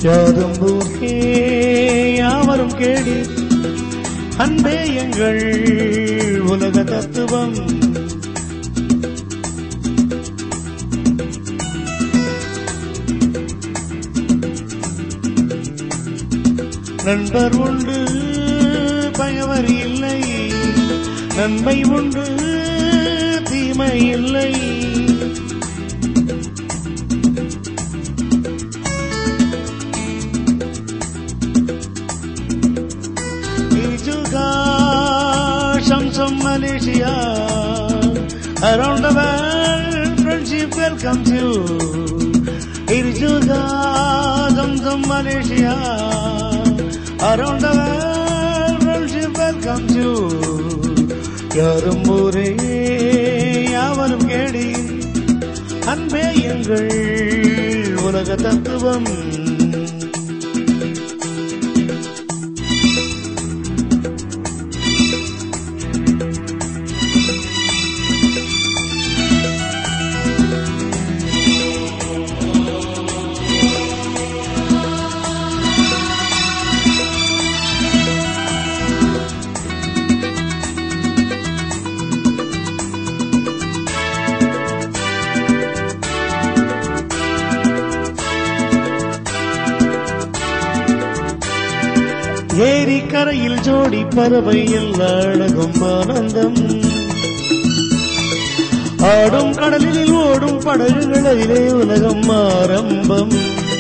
யாதும் ஊர்க்கே யாவரும் கேடி அன்பே எங்கள் உலக தத்துவம் நண்பர் உண்டு பகைவர் இல்லை நன்மை உண்டு தீமை இல்லை Ijuga, Shamsam Malaysia, around the world, friendship welcomes you. Irjuga, Zamzam Malaysia, around the world, friendship welcomes you. யாரும் ஊரே யாவரும் கேடி அன்பே எங்கள் உலக தத்துவம் ஏரி கரையில் ஜோடி பறவை எல்லா அழகும் ஆனந்தம் ஆடும் கடலில் ஓடும் படகுகளிலே உலகம் ஆரம்பம்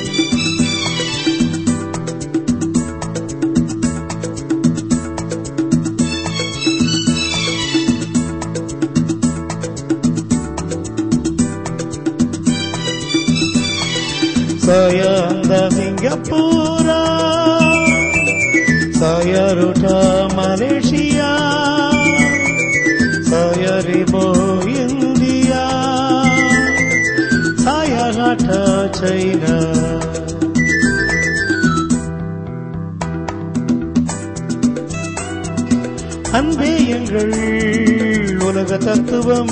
Sayanda Singapura Saya Ruta Malaysia Saya Ribo India Saya Gata China அன்பே எங்கள் உலக தத்துவம்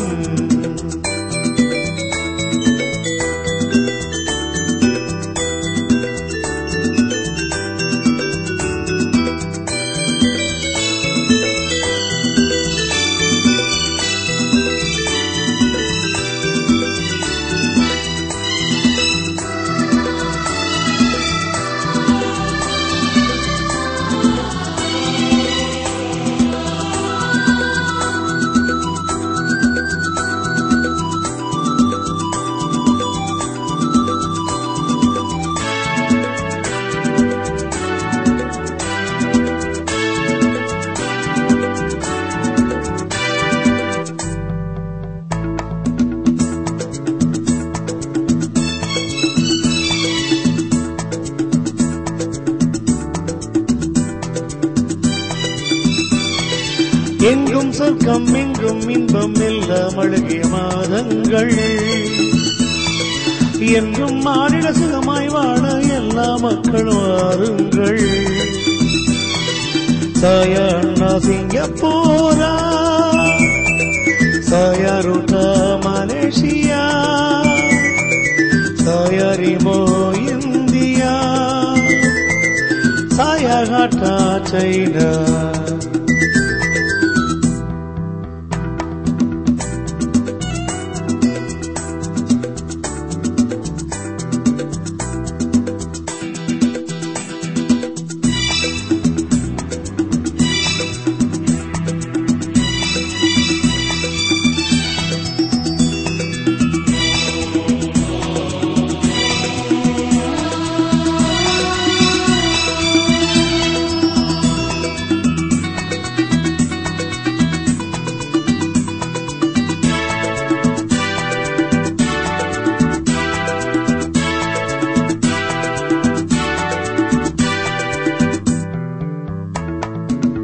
எங்கும் சொர்க்கம் எங்கும் இன்பம் எல்லாம் அழகிய மாதங்கள் என்றும் மாநில சுகமாய் வாழ எல்லா மக்களும் வாருங்கள் சாயா அண்ணா சிங்கப்பூரா சாயா ரூட்டா மலேசியா சாயா ரிமோ இந்தியா சாயா காட்டா சைனா